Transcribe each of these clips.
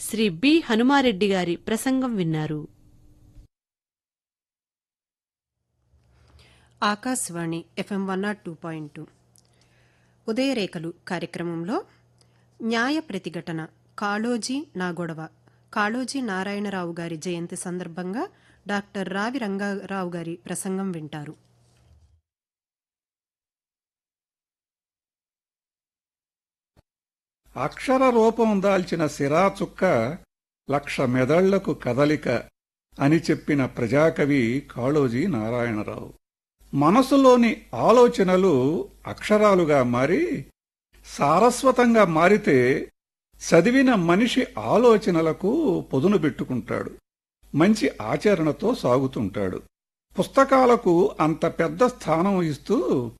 Shri B Hanuma Reddy గారి ప్రసంగం విన్నారు Akashvani FM one naught two point two ఉదయరేఖలు కార్యక్రమంలో న్యాయ ప్రతిఘటన కాళోజీ నా గొడవ కాళోజీ నారాయణరావు గారి జయంతి సందర్భంగా డాక్టర్ రావి రంగారావు గారి ప్రసంగం వింటారు అక్షర రూపం దాల్చిన సిరాచుక్క లక్ష మెదళ్లకు కదలిక అని చెప్పిన ప్రజాకవి కాళోజీ నారాయణరావు మనసులోని ఆలోచనలు అక్షరాలుగా మారి సారస్వతంగా మారితే చదివిన మనిషి ఆలోచనలకు పొదును పెట్టుకుంటాడు మంచి ఆచరణతో సాగుతుంటాడు పుస్తకాలకు అంత పెద్ద స్థానం ఇస్తూ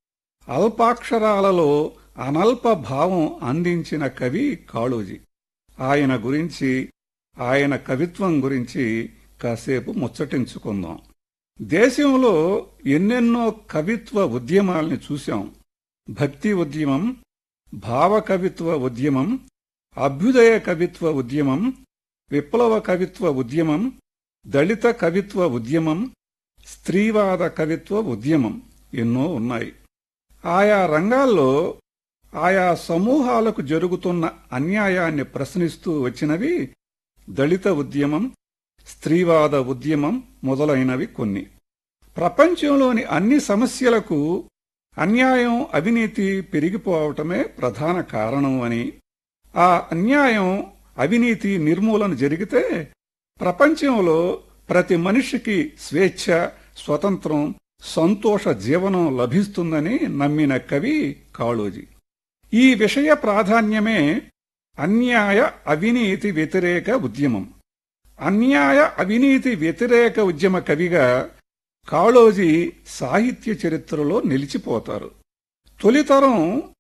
అల్పాక్షరాలలో అనల్ప భావం అందించిన కవి కాళోజీ ఆయన గురించి ఆయన కవిత్వం గురించి కాసేపు ముచ్చటించుకుందాం దేశంలో ఎన్నెన్నో కవిత్వ ఉద్యమాల్ని చూశాం భక్తి ఉద్యమం భావ కవిత్వ ఉద్యమం అభ్యుదయ కవిత్వ ఉద్యమం విప్లవ కవిత్వ ఉద్యమం దళిత కవిత్వ ఉద్యమం స్త్రీవాద కవిత్వ ఉద్యమం ఎన్నో ఉన్నాయి ఆయా రంగాల్లో ఆయా సమూహాలకు జరుగుతున్న అన్యాయాన్ని ప్రశ్నిస్తూ వచ్చినవి దళిత ఉద్యమం స్త్రీవాద ఉద్యమం మొదలైనవి కొన్ని ప్రపంచంలోని అన్ని సమస్యలకు అన్యాయం అవినీతి పెరిగిపోవటమే ప్రధాన కారణం అని ఆ అన్యాయం అవినీతి నిర్మూలన జరిగితే ప్రపంచంలో ప్రతి మనిషికి స్వేచ్ఛ స్వతంత్రం సంతోష జీవనం లభిస్తుందని నమ్మిన కవి కాళోజీ ఈ విషయ ప్రాధాన్యమే అన్యాయ అవినీతి వ్యతిరేక ఉద్యమం అన్యాయ అవినీతి వ్యతిరేక ఉద్యమ కవిగా కాళోజీ సాహిత్య చరిత్రలో నిలిచిపోతారు తొలితరం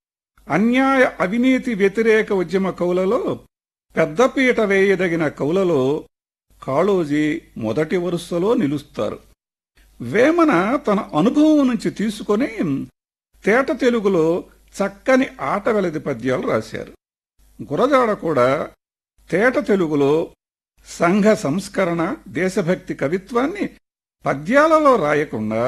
అన్యాయ అవినీతి వ్యతిరేక ఉద్యమ కవులలో పెద్దపీట వేయదగిన కవులలో కాళోజీ మొదటి వరుసలో నిలుస్తారు వేమన తన అనుభవం నుంచి తీసుకొని తేట తెలుగులో చక్కని ఆట వెలది పద్యాలు రాశారు గురజాడ కూడా తేట తెలుగులో సంఘ సంస్కరణ దేశభక్తి కవిత్వాన్ని పద్యాలలో రాయకుండా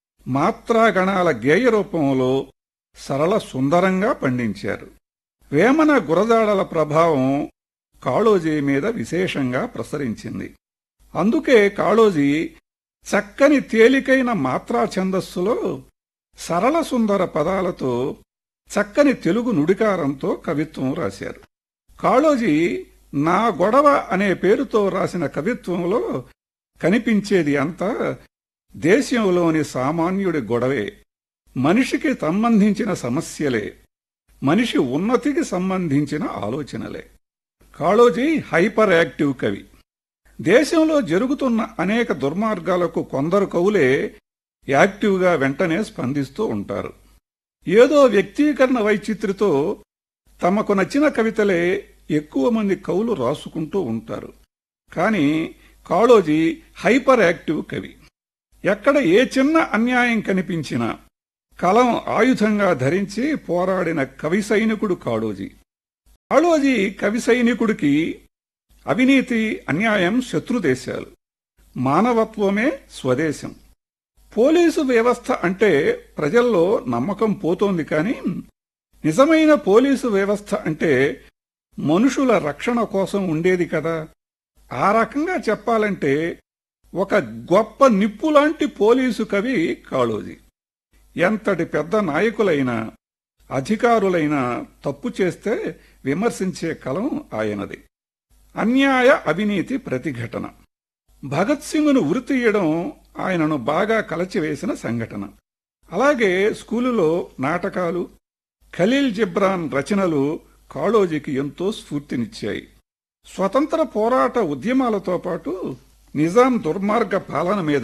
మాత్రాగణాల గేయ రూపంలో సరళ సుందరంగా పండించారు వేమన గురజాడల ప్రభావం కాళోజీ మీద విశేషంగా ప్రసరించింది అందుకే కాళోజీ చక్కని తేలికైన మాత్రా ఛందస్సులో సరళ సుందర పదాలతో చక్కని తెలుగు నుడికారంతో కవిత్వం రాశారు కాళోజీ నా గొడవ అనే పేరుతో రాసిన కవిత్వంలో కనిపించేది అంతా దేశంలోని సామాన్యుడి గొడవే మనిషికి సంబంధించిన సమస్యలే మనిషి ఉన్నతికి సంబంధించిన ఆలోచనలే కాళోజీ హైపర్ యాక్టివ్ కవి దేశంలో జరుగుతున్న అనేక దుర్మార్గాలకు కొందరు కవులే యాక్టివ్గా వెంటనే స్పందిస్తూ ఉంటారు ఏదో వ్యక్తీకరణ వైచిత్రితో తమకు నచ్చిన కవితలే ఎక్కువ మంది కవులు రాసుకుంటూ ఉంటారు కాని కాళోజీ హైపర్ యాక్టివ్ కవి ఎక్కడ ఏ చిన్న అన్యాయం కనిపించినా కలం ఆయుధంగా ధరించి పోరాడిన కవి సైనికుడు కాళోజీ కాళోజీ కవి సైనికుడికి అవినీతి అన్యాయం శత్రుదేశాలు మానవత్వమే స్వదేశం పోలీసు వ్యవస్థ అంటే ప్రజల్లో నమ్మకం పోతోంది కాని నిజమైన పోలీసు వ్యవస్థ అంటే మనుషుల రక్షణ కోసం ఉండేది కదా ఆ రకంగా చెప్పాలంటే ఒక గొప్ప నిప్పులాంటి పోలీసు కవి కాళోజీ ఎంతటి పెద్ద నాయకులైనా అధికారులైనా తప్పు చేస్తే విమర్శించే కలం ఆయనది అన్యాయ అవినీతి ప్రతిఘటన భగత్ సింగ్ను ఉరితీయడం ఆయనను బాగా కలచివేసిన సంఘటన అలాగే స్కూలులో నాటకాలు ఖలీల్ జిబ్రాన్ రచనలు కాళోజీకి ఎంతో స్ఫూర్తినిచ్చాయి స్వతంత్ర పోరాట ఉద్యమాలతో పాటు నిజాం దుర్మార్గ పాలన మీద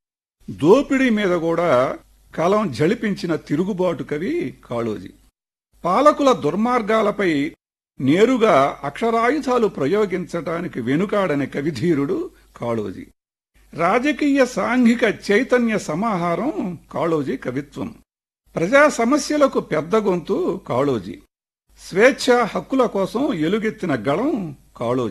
దోపిడీ మీద కూడా కలం జళిపించిన తిరుగుబాటు కవి కాళోజీ పాలకుల దుర్మార్గాలపై నేరుగా అక్షరాయుధాలు ప్రయోగించటానికి వెనుకాడని కవిధీరుడు కాళోజీ రాజకీయ సాంఘిక చైతన్య సమాహారం కాళోజీ కవిత్వం ప్రజా సమస్యలకు పెద్ద గొంతు కాళోజీ స్వేచ్ఛ హక్కుల కోసం ఎలుగెత్తిన గళం కాళోజీ